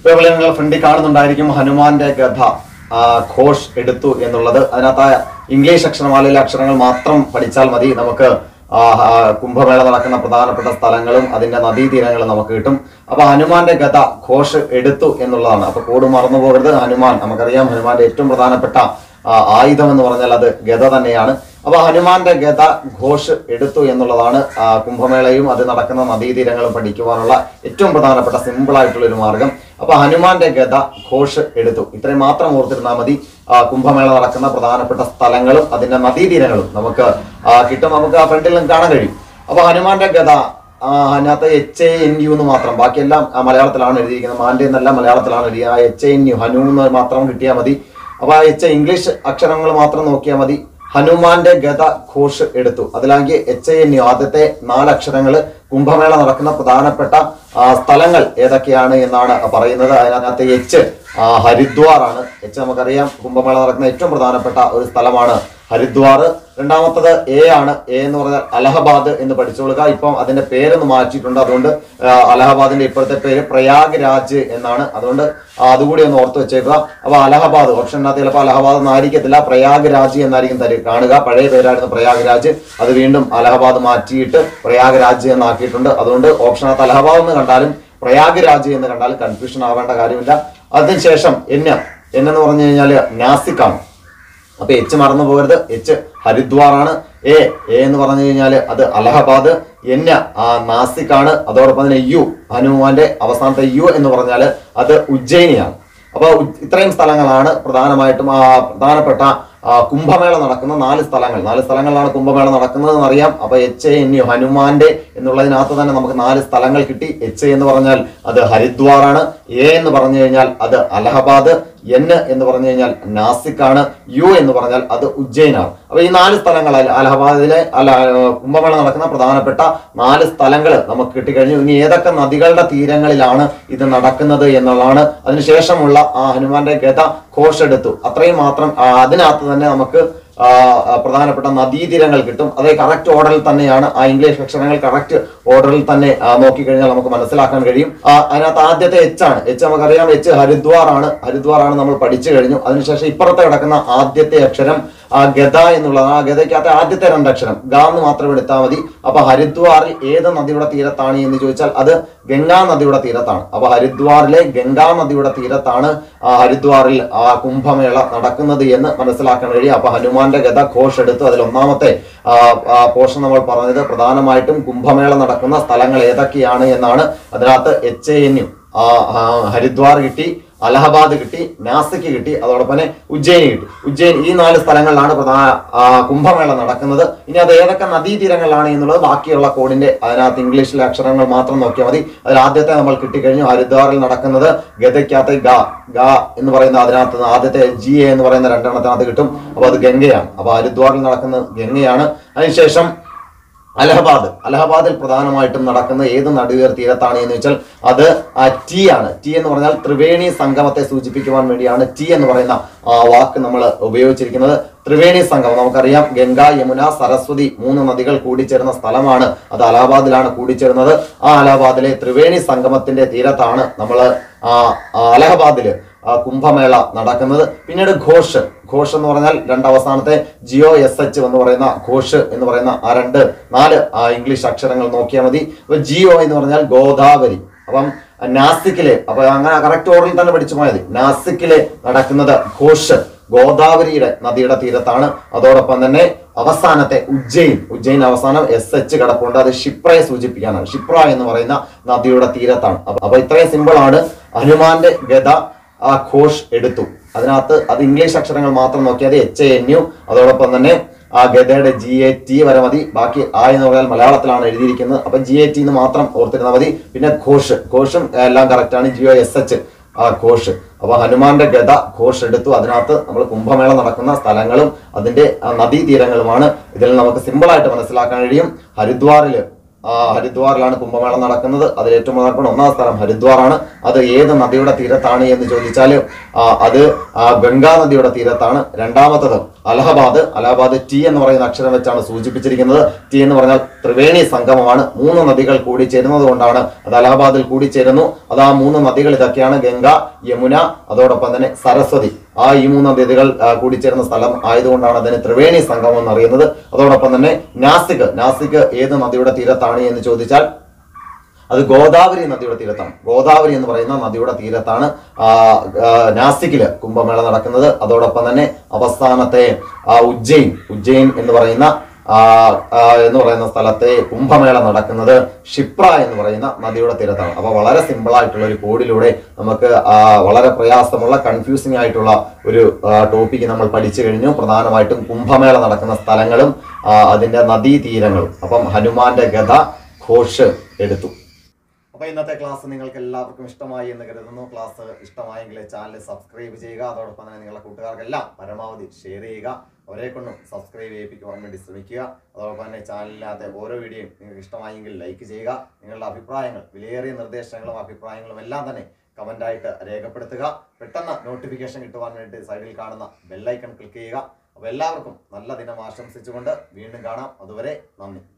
ഇതേപോലെ നിങ്ങൾ ഫ്രണ്ടിൽ കാണുന്നുണ്ടായിരിക്കും ഹനുമാന്റെ ഗഥ ആ, ഘോഷ് എടുത്തു എന്നുള്ളത് അതിനകത്ത് ആ ഇംഗ്ലീഷ് അക്ഷരമാലയിലെ അക്ഷരങ്ങൾ മാത്രം പഠിച്ചാൽ മതി നമുക്ക് ആ, ആ, കുംഭമേള നടക്കുന്ന പ്രധാനപ്പെട്ട സ്ഥലങ്ങളും അതിന്റെ നദീതീരങ്ങളും നമുക്ക് കിട്ടും അപ്പൊ ഹനുമാന്റെ ഗത ഘോഷ് എടുത്തു എന്നുള്ളതാണ് അപ്പൊ കോഡ് മറന്നു പോകരുത് ഹനുമാൻ നമുക്കറിയാം ഹനുമാന്റെ ഏറ്റവും പ്രധാനപ്പെട്ട ആ, ആയുധം എന്ന് പറഞ്ഞാൽ അത് ഗത തന്നെയാണ് അപ്പൊ ഹനുമാന്റെ ഗത ഘോഷ് എടുത്തു എന്നുള്ളതാണ് ആ, കുംഭമേളയും അത് നടക്കുന്ന നദീതീരങ്ങളും പഠിക്കുവാനുള്ള ഏറ്റവും പ്രധാനപ്പെട്ട സിമ്പിൾ ആയിട്ടുള്ള ഒരു മാർഗം അപ്പൊ ഹനുമാന്റെ ഗത ഘോഷ് എടുത്തു ഇത്രയും മാത്രം ഓർത്തിരുന്നാൽ മതി ആ, കുംഭമേള നടക്കുന്ന പ്രധാനപ്പെട്ട സ്ഥലങ്ങളും അതിന്റെ നദീതീരങ്ങളും നമുക്ക് ആ, കിട്ടും നമുക്ക് ആ ഫ്രണ്ടിൽ നിന്ന് കാണാൻ കഴിയും അപ്പൊ ഹനുമാന്റെ ഗത ആ, അതിനകത്ത് എച്ച് എ എൻ യു എന്ന് മാത്രം ബാക്കിയെല്ലാം ആ, മലയാളത്തിലാണ് എഴുതിയിരിക്കുന്നത് മാന്റെ എന്നല്ല മലയാളത്തിലാണ് എഴുതിയത് ആ H A N U Hanu എന്ന് മാത്രം കിട്ടിയാൽ മതി അപ്പൊ ആ എച്ച് ഇംഗ്ലീഷ് അക്ഷരങ്ങൾ മാത്രം നോക്കിയാൽ മതി ഹനുമാന്റെ ഗത ഘോഷ് എടുത്തു അതിലാണെങ്കിൽ എച്ച് എൻ യു ആദ്യത്തെ നാല് അക്ഷരങ്ങൾ കുംഭമേള നടക്കുന്ന പ്രധാനപ്പെട്ട ആ, സ്ഥലങ്ങൾ ഏതൊക്കെയാണ് എന്നാണ് പറയുന്നത് അതിനകത്ത് എച്ച് ആ, ഹരിദ്വാർ ആണ് എച്ച് നമുക്കറിയാം കുംഭമേള നടക്കുന്ന ഏറ്റവും പ്രധാനപ്പെട്ട ഒരു സ്ഥലമാണ് ഹരിദ്വാർ രണ്ടാമത്തത് എ ആണ് എ എന്ന് പറഞ്ഞാൽ അലഹബാദ് എന്ന് പഠിച്ചോളുക ഇപ്പം അതിന്റെ പേരൊന്ന് മാറ്റിയിട്ടുണ്ട് അതുകൊണ്ട് ആ, അലഹബാദിന്റെ ഇപ്പോഴത്തെ പേര് പ്രയാഗ് രാജ് എന്നാണ് അതുകൊണ്ട് ആ, അതുകൂടി ഒന്ന് ഓർത്ത് വെച്ചേക്കുക അപ്പൊ അലഹബാദ് ഓപ്ഷനകത്ത് ചിലപ്പോൾ അലഹബാദ് എന്നായിരിക്കത്തില്ല പ്രയാഗ് രാജ് എന്നായിരിക്കും തരി കാണുക പഴയ പേരായിരുന്നു പ്രയാഗ് രാജ് അത് വീണ്ടും അലഹബാദ് മാറ്റിയിട്ട് പ്രയാഗ് രാജ് എന്നാക്കിയിട്ടുണ്ട് അതുകൊണ്ട് ഓപ്ഷനകത്ത് അലഹബാദ് എന്ന് കണ്ടാലും പ്രയാഗ് രാജ് എന്ന് കണ്ടാലും കൺഫ്യൂഷൻ ആവേണ്ട കാര്യമില്ല അതിനുശേഷം എന്ന് എന്നെന്ന് പറഞ്ഞു കഴിഞ്ഞാൽ നാസിക്കാണ് അപ്പൊ എച്ച് മറന്നു പോകരുത് എച്ച് ഹരിദ്വാർ ആണ് എ എ എന്ന് പറഞ്ഞു കഴിഞ്ഞാൽ അത് അലഹബാദ് എന്ന ആ നാസിക്കാണ് അതോടൊപ്പം തന്നെ യു ഹനുമാന്റെ അവസാനത്തെ യു എന്ന് പറഞ്ഞാൽ അത് ഉജ്ജയിനിയാണ് അപ്പൊ ഉ- ഇത്രയും സ്ഥലങ്ങളാണ് പ്രധാനമായിട്ടും ആ പ്രധാനപ്പെട്ട ആ, കുംഭമേള നടക്കുന്ന നാല് സ്ഥലങ്ങൾ നാല് സ്ഥലങ്ങളിലാണ് കുംഭമേള നടക്കുന്നത് എന്നറിയാം അപ്പൊ എച്ച് എ എൻ യു ഹനുമാന്റെ എന്നുള്ളതിനകത്ത് തന്നെ നമുക്ക് നാല് സ്ഥലങ്ങൾ കിട്ടി എച്ച് എന്ന് പറഞ്ഞാൽ അത് ഹരിദ്വാർ ആണ് എ എന്ന് പറഞ്ഞു കഴിഞ്ഞാൽ അത് അലഹബാദ് എൻ എന്ന് പറഞ്ഞു കഴിഞ്ഞാൽ നാസിക് ആണ് യു എന്ന് പറഞ്ഞാൽ അത് ഉജ്ജയിനാണ് അപ്പൊ ഈ നാല് സ്ഥലങ്ങൾ അല- അലഹബാദിലെ അല്ല ആ, കുംഭമേള നടക്കുന്ന പ്രധാനപ്പെട്ട നാല് സ്ഥലങ്ങൾ നമുക്ക് കിട്ടിക്കഴിഞ്ഞു ഇനി ഏതൊക്കെ നദികളുടെ തീരങ്ങളിലാണ് ഇത് നടക്കുന്നത് എന്നുള്ളതാണ് അതിനുശേഷമുള്ള ആ ഹനുമാന്റെ ഗത ഘോഷെടുത്തു അത്രയും മാത്രം ആ, അതിനകത്ത് തന്നെ നമുക്ക് ആ, ആ, പ്രധാനപ്പെട്ട നദീതീരങ്ങൾ കിട്ടും അത് കറക്റ്റ് ഓർഡറിൽ തന്നെയാണ് ആ ഇംഗ്ലീഷ് അക്ഷരങ്ങൾ കറക്റ്റ് ഓർഡറിൽ തന്നെ ആ, നോക്കിക്കഴിഞ്ഞാൽ നമുക്ക് മനസ്സിലാക്കാൻ കഴിയും ആ, അതിനകത്ത് ആദ്യത്തെ എച്ച് ആണ് എച്ച് നമുക്കറിയാം എച്ച് ഹരിദ്വാർ ആണ് ഹരിദ്വാർ ആണ് നമ്മൾ പഠിച്ചു കഴിഞ്ഞു അതിനുശേഷം ഇപ്പുറത്തെ കിടക്കുന്ന ആദ്യത്തെ അക്ഷരം ആ ഗത എന്നുള്ളത് ആ ഗതയ്ക്കകത്തെ ആദ്യത്തെ രണ്ടക്ഷരം ഗ എന്ന് മാത്രം എടുത്താൽ മതി അപ്പൊ ഹരിദ്വാറിൽ ഏത് നദിയുടെ തീരത്താണ് എന്ന് ചോദിച്ചാൽ അത് ഗംഗാ നദിയുടെ തീരത്താണ് അപ്പൊ ഹരിദ്വാറിലെ ഗംഗാ നദിയുടെ തീരത്താണ് ആ ഹരിദ്വാറിൽ ആ കുംഭമേള നടക്കുന്നത് എന്ന് മനസ്സിലാക്കാൻ കഴിയും അപ്പൊ ഹനുമാന്റെ ഗത ഘോഷ് എടുത്തു അതിൽ ഒന്നാമത്തെ പോർഷൻ നമ്മൾ പറഞ്ഞത് പ്രധാനമായിട്ടും കുംഭമേള നടക്കുന്ന സ്ഥലങ്ങൾ ഏതൊക്കെയാണ് എന്നാണ് അതിനകത്ത് H A N U Haridwar കിട്ടി അലഹബാദ് കിട്ടി നാസിക്ക് കിട്ടി അതോടൊപ്പം തന്നെ ഉജ്ജയിനി കിട്ടി ഉജ്ജയിൻ ഈ നാല് സ്ഥലങ്ങളിലാണ് പ്രധാന ആ, കുംഭമേള നടക്കുന്നത് ഇനി അത് ഏതൊക്കെ നദീതീരങ്ങളിലാണ് എന്നുള്ളത് ബാക്കിയുള്ള കോഡിന്റെ അതിനകത്ത് ഇംഗ്ലീഷിലെ അക്ഷരങ്ങൾ മാത്രം നോക്കിയാൽ മതി അതിൽ ആദ്യത്തെ നമ്മൾ കിട്ടിക്കഴിഞ്ഞു ഹരിദ്വാറിൽ നടക്കുന്നത് ഗതയ്ക്കകത്ത് ഗ ഗ എന്ന് പറയുന്ന അതിനകത്ത് നിന്ന് ആദ്യത്തെ ജി എ എന്ന് പറയുന്ന രണ്ടെണ്ണത്തിനകത്ത് കിട്ടും അപ്പൊ അത് ഗംഗയാണ് അപ്പൊ ഹരിദ്വാറിൽ നടക്കുന്നത് ഗംഗയാണ് അതിനുശേഷം അലഹബാദ് അലഹബാദിൽ പ്രധാനമായിട്ടും നടക്കുന്ന ഏത് നടുവീർ തീരത്താണ് എന്ന് വെച്ചാൽ അത് ആ ടി ആണ് ടി എന്ന് പറഞ്ഞാൽ ത്രിവേണി സംഗമത്തെ സൂചിപ്പിക്കുവാൻ വേണ്ടിയാണ് ടി എന്ന് പറയുന്ന ആ വാക്ക് നമ്മൾ ഉപയോഗിച്ചിരിക്കുന്നത് ത്രിവേണി സംഗമം നമുക്കറിയാം ഗംഗ യമുന സരസ്വതി മൂന്ന് നദികൾ കൂടിച്ചേരുന്ന സ്ഥലമാണ് അത് അലഹബാദിലാണ് കൂടിച്ചേരുന്നത് ആ അലഹബാദിലെ ത്രിവേണി സംഗമത്തിന്റെ തീരത്താണ് നമ്മൾ അലഹബാദില് ആ കുംഭമേള നടക്കുന്നത് പിന്നീട് ഘോഷ് ഘോഷ് എന്ന് പറഞ്ഞാൽ രണ്ട് അവസാനത്തെ ജിയോ എസ് എച്ച് എന്ന് പറയുന്ന ഘോഷ് എന്ന് പറയുന്ന ആ രണ്ട് നാല് ആ ഇംഗ്ലീഷ് അക്ഷരങ്ങൾ നോക്കിയാൽ മതി അപ്പൊ ജിയോ എന്ന് പറഞ്ഞാൽ ഗോദാവരി അപ്പം നാസിക്കിലെ അപ്പൊ അങ്ങനെ കറക്റ്റ് ഓർഡറിൽ തന്നെ പഠിച്ചു പോയത് നാസിക്കിലെ നടക്കുന്നത് ഘോഷ് ഗോദാവരിയുടെ നദിയുടെ തീരത്താണ് അതോടൊപ്പം തന്നെ അവസാനത്തെ ഉജ്ജയിൻ ഉജ്ജയിൻ അവസാനം എസ് എച്ച് കിടപ്പുണ്ട് അത് ഷിപ്രയെ സൂചിപ്പിക്കാനാണ് ഷിപ്ര എന്ന് പറയുന്ന നദിയുടെ തീരത്താണ് അപ്പൊ അപ്പൊ ഇത്രയും സിമ്പിൾ ആണ് ഹനുമാന്റെ ഗത ആ ഘോഷ് എടുത്തു അതിനകത്ത് അത് ഇംഗ്ലീഷ് അക്ഷരങ്ങൾ മാത്രം നോക്കിയാൽ എച്ച് എൻ യു അതോടൊപ്പം തന്നെ ആ ഗതയുടെ ജി എ ടി വരെ മതി ബാക്കി ആ എന്ന് പറഞ്ഞാൽ മലയാളത്തിലാണ് എഴുതിയിരിക്കുന്നത് അപ്പൊ ജി എ ടി എന്ന് മാത്രം ഓർത്തിരുന്നാൽ മതി പിന്നെ ഘോഷ് ഘോഷും എല്ലാം കറക്റ്റ് ആണ് ജിയോ എസ് എച്ച് ആ ഘോഷ് അപ്പൊ ഹനുമാന്റെ ഗത ഘോഷ് എടുത്തു അതിനകത്ത് നമ്മൾ കുംഭമേള നടക്കുന്ന സ്ഥലങ്ങളും അതിന്റെ ആ നദീതീരങ്ങളുമാണ് ഇതിൽ നമുക്ക് സിമ്പിൾ ആയിട്ട് മനസ്സിലാക്കാൻ കഴിയും ഹരിദ്വാറില് ആ ഹരിദ്വാറിലാണ് കുംഭമേള നടക്കുന്നത് അതിൽ ഏറ്റവും പ്രധാനപ്പെട്ട ഒന്നാം സ്ഥലം ഹരിദ്വാറാണ് അത് ഏത് നദിയുടെ തീരത്താണ് എന്ന് ചോദിച്ചാൽ അത് ആ, ഗംഗാ നദിയുടെ തീരത്താണ് രണ്ടാമത്തത് അലഹബാദ് അലഹബാദ് ടി എന്ന് പറയുന്ന അക്ഷരം വെച്ചാണ് സൂചിപ്പിച്ചിരിക്കുന്നത് ടി എന്ന് പറഞ്ഞാൽ ത്രിവേണി സംഗമമാണ് മൂന്ന് നദികൾ കൂടി ചേരുന്നത് കൊണ്ടാണ് അത് അലഹബാദിൽ കൂടി ചേരുന്നു അത് ആ മൂന്ന് നദികൾ ഇതൊക്കെയാണ് ഗംഗ യമുന അതോടൊപ്പം തന്നെ സരസ്വതി ആ ഈ മൂന്ന് നദികൾ ആ, കൂടിച്ചേരുന്ന സ്ഥലം ആയതുകൊണ്ടാണ് അതിന് ത്രിവേണി സംഗമം എന്ന് അറിയുന്നത് അതോടൊപ്പം തന്നെ നാസിക് നാസിക് ഏത് നദിയുടെ തീരത്താണ് എന്ന് ചോദിച്ചാൽ അത് ഗോദാവരി നദിയുടെ തീരത്താണ് ഗോദാവരി എന്ന് പറയുന്ന നദിയുടെ തീരത്താണ് ആ, ആ, നാസിക്കില് കുംഭമേള നടക്കുന്നത് അതോടൊപ്പം തന്നെ അവസാനത്തെ ആ, ഉജ്ജയിൻ ഉജ്ജയിൻ എന്ന് പറയുന്ന ആ, ആ, എന്ന് പറയുന്ന സ്ഥലത്തെ കുംഭമേള നടക്കുന്നത് ക്ഷിപ്ര എന്ന് പറയുന്ന നദിയുടെ തീരത്താണ് അപ്പൊ വളരെ സിമ്പിൾ ആയിട്ടുള്ള ഒരു കോഡിലൂടെ നമുക്ക് ആ, വളരെ പ്രയാസമുള്ള കൺഫ്യൂസിംഗ് ആയിട്ടുള്ള ഒരു ടോപ്പിക്ക് നമ്മൾ പഠിച്ചു കഴിഞ്ഞു പ്രധാനമായിട്ടും കുംഭമേള നടക്കുന്ന സ്ഥലങ്ങളും ആ, അതിന്റെ നദീതീരങ്ങളും അപ്പം ഹനുമാന്റെ ഗത ഘോഷ് എടുത്തു അപ്പൊ ഇന്നത്തെ ക്ലാസ് നിങ്ങൾക്ക് എല്ലാവർക്കും ഇഷ്ടമായി എന്ന് കരുതുന്നു ക്ലാസ് ഇഷ്ടമായെങ്കിൽ ചാനൽ സബ്സ്ക്രൈബ് ചെയ്യുക അതോടൊപ്പം തന്നെ നിങ്ങളുടെ കൂട്ടുകാർക്കെല്ലാം പരമാവധി ഷെയർ ചെയ്യുക അവരെ കൊണ്ടും സബ്സ്ക്രൈബ് ചെയ്യിപ്പിക്കുവാൻ വേണ്ടി ശ്രമിക്കുക അതോടൊപ്പം തന്നെ ചാനലിനകത്തെ ഓരോ വീഡിയോയും നിങ്ങൾക്ക് ഇഷ്ടമായെങ്കിൽ ലൈക്ക് ചെയ്യുക നിങ്ങളുടെ അഭിപ്രായങ്ങൾ വിലയേറിയ നിർദ്ദേശങ്ങളും അഭിപ്രായങ്ങളും എല്ലാം തന്നെ കമൻ്റായിട്ട് രേഖപ്പെടുത്തുക പെട്ടെന്ന് നോട്ടിഫിക്കേഷൻ കിട്ടുവാൻ വേണ്ടി സൈഡിൽ കാണുന്ന ബെല്ലൈക്കൺ ക്ലിക്ക് ചെയ്യുക അപ്പോൾ എല്ലാവർക്കും നല്ല ദിനം ആശംസിച്ചുകൊണ്ട് വീണ്ടും കാണാം അതുവരെ നന്ദി